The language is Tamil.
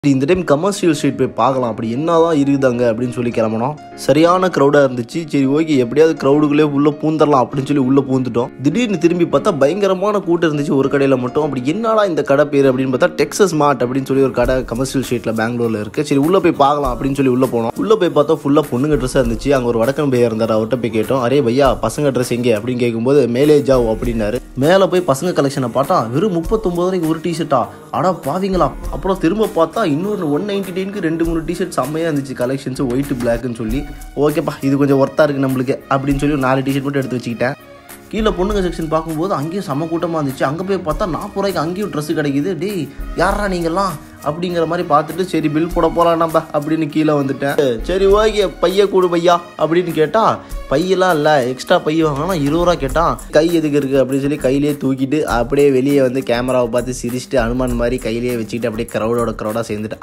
இந்த டைம் கமர்ஷியல் ஸ்ட்ரீட் போய் பார்க்கலாம் அப்படி என்னதான் இருக்குதாங்க அப்படின்னு சொல்லி கிளம்பணும் சரியான க்ரௌடாக இருந்துச்சு சரி ஓகே எப்படியாவது க்ரௌடுக்குள்ளே உள்ளே பூந்தரலாம் அப்படின்னு சொல்லி உள்ளே பூந்துட்டோம் திடீர்னு திரும்பி பார்த்தா பயங்கரமான கூட்டம் இருந்துச்சு ஒரு கடையில் மட்டும் அப்படி என்னடா இந்த கடை பேர் அப்படின்னு பார்த்தா டெக்ஸஸ் மார்ட் அப்படின்னு சொல்லி ஒரு கடை கமர்ஷியல் ஸ்ட்ரீட்டில் பெங்களூரில் இருக்குது சரி உள்ளே போய் பார்க்கலாம் அப்படின்னு சொல்லி உள்ளே போனோம் உள்ளே போய் பார்த்தா ஃபுல்லாக பொண்ணுங்க ட்ரெஸ்ஸாக இருந்துச்சு அங்கே ஒரு வடக்கன் பையா இருந்தார் அவர்கிட்ட போய் கேட்டோம் அரே பையா பசங்க ட்ரெஸ் எங்கே அப்படின்னு கேட்கும்போது மேலே ஜாவ் அப்படின்னாரு மேலே போய் பசங்க கலெக்ஷனை பார்த்தா வெறும் முப்பத்தொம்பது ரூபாய்க்கு ஒரு டிஷர்ட்டா அடா பாவீங்களா அப்புறம் திரும்ப பார்த்தா இன்னொரு ஒன் நைன்டி நைனுக்கு ரெண்டு மூணு டிஷர்ட் செம்மையாக இருந்துச்சு கலெக்ஷன்ஸ் ஒயிட் பிளாக்னு சொல்லி ஓகேப்பா இது கொஞ்சம் ஒர்த்தாக இருக்குது நம்மளுக்கு அப்படின்னு சொல்லி ஒரு நாலு டிஷர்ட் மட்டும் எடுத்து வச்சுக்கிட்டேன் கீழே பொண்ணுங்க செக்ஷன் பார்க்கும்போது அங்கேயும் செம்ம கூட்டமாக இருந்துச்சு அங்கே போய் பார்த்தா நாற்பது ரூபாய்க்கு அங்கேயும் ட்ரெஸ் கிடைக்குது டேய் யாரா நீங்களாம் அப்படிங்கிற மாதிரி பார்த்துட்டு சரி பில் போட போகலாம் நம்ம அப்படின்னு கீழே வந்துட்டேன் சரி ஓகே பைய கூடு பையா அப்படின்னு கேட்டா பையெல்லாம் இல்லை எக்ஸ்ட்ரா பை வாங்கினா இருபது ரூபா கேட்டான் கை எதுக்கு இருக்குது அப்படின்னு சொல்லி கையிலேயே தூக்கிட்டு அப்படியே வெளியே வந்து கேமராவை பார்த்து சிரிச்சுட்டு அனுமான் மாதிரி கையிலேயே வச்சுக்கிட்டு அப்படியே க்ரௌடோட க்ரௌடாக சேர்ந்துட்டு